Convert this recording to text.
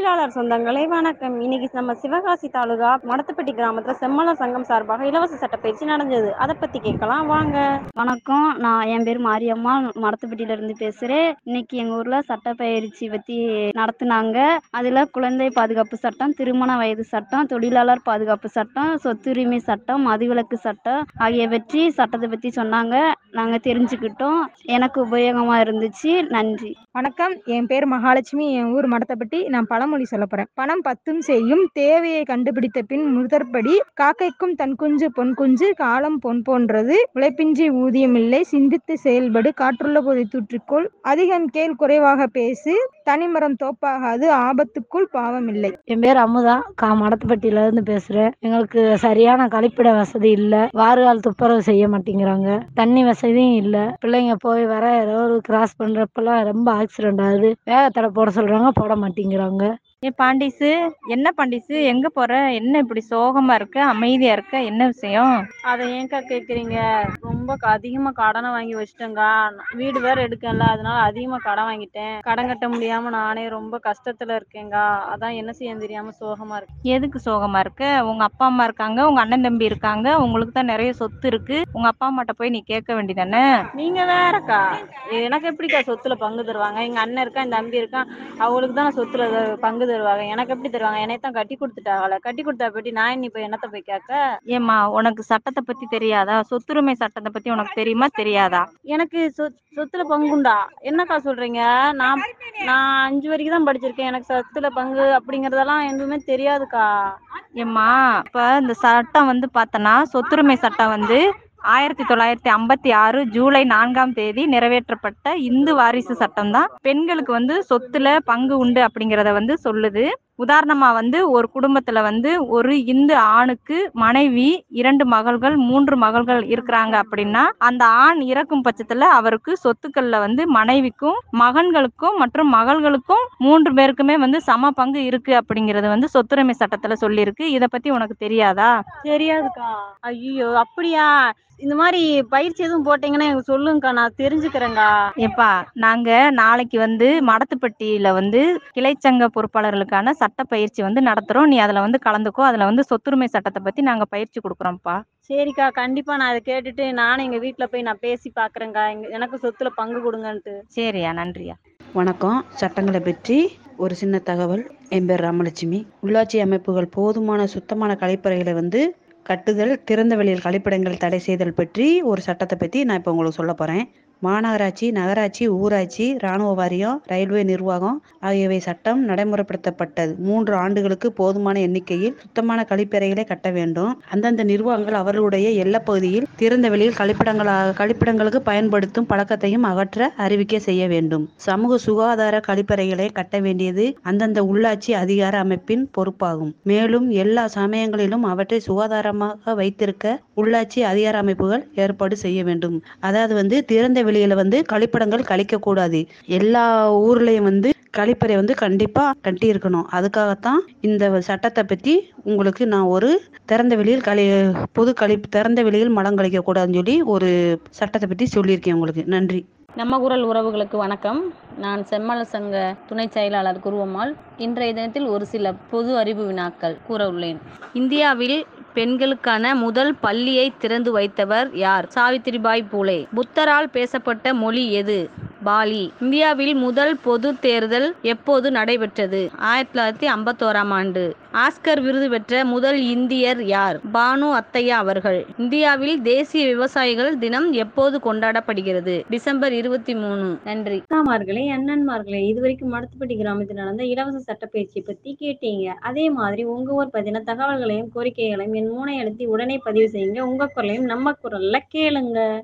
தொழிலாளர் சொந்தங்களே வணக்கம் இன்னைக்கு நம்ம சிவகாசி தாலுகா மடத்துப்பட்டி கிராமத்துல செம்மல சங்கம் சார்பாக இலவச சட்ட பயிற்சி நடந்தது அதை பத்தி கேட்கலாம் வாங்க வணக்கம் நான் என் பேர் மாரியம்மா மடத்துப்பட்டியில இருந்து பேசுகிறேன் இன்னைக்கு எங்கள் ஊரில் சட்டப்பயிற்சி பற்றி நடத்துனாங்க அதில் குழந்தை பாதுகாப்பு சட்டம் திருமண வயது சட்டம் தொழிலாளர் பாதுகாப்பு சட்டம் சொத்துரிமை சட்டம் மதுவிலக்கு சட்டம் ஆகியவற்றி சட்டத்தை பற்றி சொன்னாங்க நாங்கள் தெரிஞ்சுக்கிட்டோம் எனக்கு உபயோகமாக இருந்துச்சு நன்றி வணக்கம் என் பேர் மகாலட்சுமி என் ஊர் மடத்தப்பட்டி நான் பழமொழி சொல்ல போறேன் பணம் பத்தும் செய்யும் தேவையை கண்டுபிடித்த பின் முதற்படி காக்கைக்கும் தன் குஞ்சு பொன் குஞ்சு காலம் பொன் போன்றது உழைப்பின்றி ஊதியம் இல்லை சிந்தித்து செயல்படு காற்றுள்ள போதை தூற்றிக்கொள் அதிகம் கேள் குறைவாக பேசு தனிமரம் தோப்பாகாது ஆபத்துக்குள் பாவம் இல்லை என் பேர் அமுதா கா மடத்துப்பட்டியில இருந்து பேசுறேன் எங்களுக்கு சரியான கழிப்பிட வசதி இல்ல வாறுகால் துப்புரவு செய்ய மாட்டேங்கிறாங்க தண்ணி வசதியும் இல்ல பிள்ளைங்க போய் வர ரோடு கிராஸ் பண்றப்பெல்லாம் ரொம்ப ஆக்சிடென்ட் ஆகுது வேகத்தடை போட சொல்றாங்க போட மாட்டேங்கிறாங்க ஏ பாண்டிஸு என்ன பாண்டிஸு எங்க போற என்ன இப்படி சோகமா இருக்க அமைதியா இருக்க என்ன விஷயம் அதை ஏன்க்கா கேக்குறீங்க ரொம்ப க- அதிகமா கடனை வாங்கி வச்சிட்டேங்க்கா வீடு வேற எடுக்கல அதனால அதிகமா கடன் வாங்கிட்டேன் கடன் கட்ட முடியாம நானே ரொம்ப கஷ்டத்துல இருக்கேங்க்கா அதான் என்ன செய்ய தெரியாம சோகமா இருக்கு எதுக்கு சோகமா இருக்க உங்க அப்பா அம்மா இருக்காங்க உங்க அண்ணன் தம்பி இருக்காங்க உங்களுக்கு தான் நிறைய சொத்து இருக்கு உங்க அப்பா அம்மாட்ட போய் நீ கேட்க வேண்டியதானே நீங்க வேறக்கா எனக்கு எப்படிக்கா சொத்துல பங்கு தருவாங்க எங்க அண்ணன் இருக்கான் என் தம்பி இருக்கான் அவங்களுக்கு தான் சொத்துல த- பங்கு தருவாங்க எனக்கு எப்படி தருவாங்க என்னைய தான் கட்டி கொடுத்துட்டாங்களே கட்டி கொடுத்தா பற்றி நான் இனி போய் என்னத்த போய் கேட்க ஏம்மா உனக்கு சட்டத்தை பத்தி தெரியாதா சொத்துரிமை சட்டத்தை பத்தி உனக்கு தெரியுமா தெரியாதா எனக்கு சொ- சொத்துல பங்குண்டா என்னக்கா சொல்றீங்க நான் நான் அஞ்சு வரைக்கும் தான் படிச்சிருக்கேன் எனக்கு சொத்துல பங்கு அப்படிங்கறதெல்லாம் எதுவுமே தெரியாதுக்கா ஏம்மா இப்ப இந்த சட்டம் வந்து பார்த்தனா சொத்துரிமை சட்டம் வந்து ஆயிரத்தி தொள்ளாயிரத்தி ஐம்பத்தி ஆறு ஜூலை நான்காம் தேதி நிறைவேற்றப்பட்ட இந்து வாரிசு சட்டம் தான் பெண்களுக்கு வந்து சொத்துல பங்கு உண்டு அப்படிங்கிறத வந்து சொல்லுது உதாரணமா வந்து ஒரு குடும்பத்துல வந்து ஒரு இந்து ஆணுக்கு மனைவி இரண்டு மகள்கள் மூன்று மகள்கள் இருக்கிறாங்க அப்படின்னா அந்த ஆண் இறக்கும் பட்சத்துல அவருக்கு சொத்துக்கள்ல வந்து மனைவிக்கும் மகன்களுக்கும் மற்றும் மகள்களுக்கும் மூன்று பேருக்குமே வந்து சம பங்கு இருக்கு அப்படிங்கறது வந்து சொத்துரிமை சட்டத்துல சொல்லியிருக்கு இத பத்தி உனக்கு தெரியாதா தெரியாதுக்கா ஐயோ அப்படியா இந்த மாதிரி பயிற்சி எதுவும் போட்டீங்கன்னா எனக்கு சொல்லுங்கக்கா நான் தெரிஞ்சுக்கிறேங்க்கா ஏப்பா நாங்க நாளைக்கு வந்து மடத்துப்பட்டியில வந்து கிளைச்சங்க பொறுப்பாளர்களுக்கான சட்ட பயிற்சி வந்து நடத்துறோம் நீ அதுல வந்து கலந்துக்கோ அதுல வந்து சொத்துரிமை சட்டத்தை பத்தி நாங்க பயிற்சி கொடுக்குறோம்ப்பா சரிக்கா கண்டிப்பா நான் இதை கேட்டுட்டு நானும் எங்க வீட்ல போய் நான் பேசி பாக்குறேங்க்கா எங்க- எனக்கு சொத்துல பங்கு கொடுங்கன்ட்டு சரியா நன்றியா வணக்கம் சட்டங்களை பற்றி ஒரு சின்ன தகவல் என் பேர் ராமலட்சுமி உள்ளாட்சி அமைப்புகள் போதுமான சுத்தமான கழிப்பறைகளை வந்து கட்டுதல் திறந்த வெளியில் கழிப்பிடங்கள் தடை செய்தல் பற்றி ஒரு சட்டத்தை பற்றி நான் இப்போ உங்களுக்கு சொல்ல போகிறேன் மாநகராட்சி நகராட்சி ஊராட்சி இராணுவ வாரியம் ரயில்வே நிர்வாகம் ஆகியவை சட்டம் நடைமுறைப்படுத்தப்பட்டது மூன்று ஆண்டுகளுக்கு போதுமான எண்ணிக்கையில் சுத்தமான கழிப்பறைகளை கட்ட வேண்டும் அந்தந்த நிர்வாகங்கள் அவர்களுடைய எல்லைப்பகுதியில் திறந்த வெளியில் கழிப்பிடங்களாக கழிப்பிடங்களுக்கு பயன்படுத்தும் பழக்கத்தையும் அகற்ற அறிவிக்கை செய்ய வேண்டும் சமூக சுகாதார கழிப்பறைகளை கட்ட வேண்டியது அந்தந்த உள்ளாட்சி அதிகார அமைப்பின் பொறுப்பாகும் மேலும் எல்லா சமயங்களிலும் அவற்றை சுகாதாரமாக வைத்திருக்க உள்ளாட்சி அதிகார அமைப்புகள் ஏற்பாடு செய்ய வேண்டும் அதாவது வந்து திறந்த வெளியில வந்து கழிப்பிடங்கள் கழிக்க கூடாது எல்லா ஊர்லயும் வந்து கழிப்பறை வந்து கண்டிப்பா கட்டி இருக்கணும் அதுக்காகத்தான் இந்த சட்டத்தை பத்தி உங்களுக்கு நான் ஒரு திறந்த வெளியில் கழி பொது கழி திறந்த வெளியில் மலம் கழிக்க கூடாதுன்னு சொல்லி ஒரு சட்டத்தை பத்தி சொல்லியிருக்கேன் உங்களுக்கு நன்றி நம்ம குரல் உறவுகளுக்கு வணக்கம் நான் செம்மல சங்க துணை செயலாளர் குருவம்மாள் இன்றைய தினத்தில் ஒரு சில பொது அறிவு வினாக்கள் கூற உள்ளேன் இந்தியாவில் பெண்களுக்கான முதல் பள்ளியை திறந்து வைத்தவர் யார் சாவித்திரிபாய் பூலே புத்தரால் பேசப்பட்ட மொழி எது பாலி இந்தியாவில் முதல் பொது தேர்தல் எப்போது நடைபெற்றது ஆயிரத்தி தொள்ளாயிரத்தி ஐம்பத்தோராம் ஆண்டு ஆஸ்கர் விருது பெற்ற முதல் இந்தியர் யார் பானு அத்தையா அவர்கள் இந்தியாவில் தேசிய விவசாயிகள் தினம் எப்போது கொண்டாடப்படுகிறது டிசம்பர் இருபத்தி மூணு நன்றி அக்காமார்களே அண்ணன்மார்களே இது வரைக்கும் மடத்துப்பட்டி கிராமத்தில் நடந்த இலவச சட்டப்பயிற்சி பத்தி கேட்டீங்க அதே மாதிரி உங்க ஊர் பத்தின தகவல்களையும் கோரிக்கைகளையும் என் மூனை அழுத்தி உடனே பதிவு செய்யுங்க உங்க குரலையும் நம்ம குரல்ல கேளுங்க